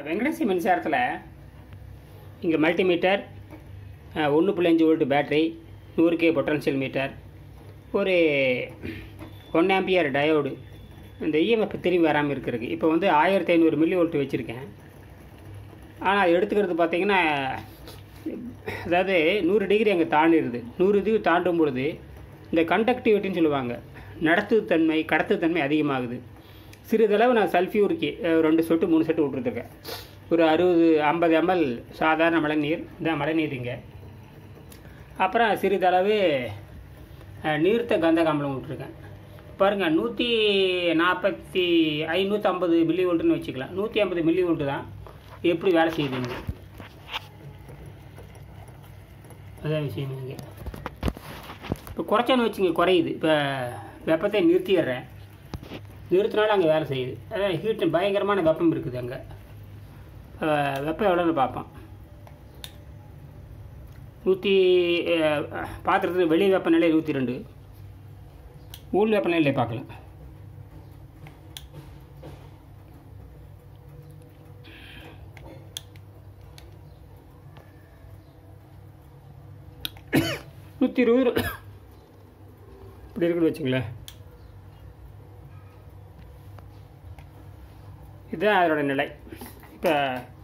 வெங்கடேசி மின்சாரத்தில் இங்கே மல்டிமீட்டர் ஒன்று புள்ளி அஞ்சு வோல்ட் பேட்டரி நூறு கே பொட்டன்ஷியல் மீட்டர் ஒரு ஒன் ஆம்பியர் டயோடு இந்த இஎம்எஃப் திரும்பி வராமல் இருக்கிறதுக்கு இப்போ வந்து ஆயிரத்தி ஐநூறு மில்லி வோல்ட் வச்சுருக்கேன் ஆனால் அது எடுத்துக்கிறது பார்த்தீங்கன்னா அதாவது நூறு டிகிரி அங்கே தாண்டிடுது நூறு டிகிரி தாண்டும் பொழுது இந்த கண்டக்டிவிட்டின்னு சொல்லுவாங்க நடத்துத்தன்மை கடத்துத்தன்மை அதிகமாகுது சிறிதளவு நான் சல்ஃபியூருக்கு அஹ், ரெண்டு சொட்டு மூணு சொட்டு விட்ருத்துருக்கேன் ஒரு அறுபது ஐம்பது எம்எல் சாதாரண மழைநீர் இந்த மழைநீர் இங்கே அப்புறம் சிறிதளவு அஹ், நீர்த்த கந்தகாம்பலம் விட்ருக்கேன் பாருங்கள் நூற்றி நாற்பத்தி ஐநூற்றம்பது மில்லி வோல்ட்டுன்னு வச்சுக்கலாம் நூற்றி ஐம்பது மில்லி வோல்ட்டு தான் எப்படி வேலை செய்யுதுங்க அதான் விஷயம் இங்கே இப்போ குறைச்சான்னு வச்சுங்க குறையுது இப்போ வெப்பத்தை நிறுத்திடுறேன் நிறுத்தினாலும் அங்கே வேலை செய்யுது அதான் ஹீட்டு பயங்கரமான வெப்பம் இருக்குது அங்கே வெப்பம் எவ்வளோன்னு பார்ப்போம் நூற்றி பாத்திரத்தில் வெளி வெப்பநிலை நூற்றி ரெண்டு உள் வெப்பநிலை பார்க்கலாம் நூற்றி இருபது இப்படி இருக்குன்னு வச்சுங்களேன் இதுதான் அதோட நிலை இப்போ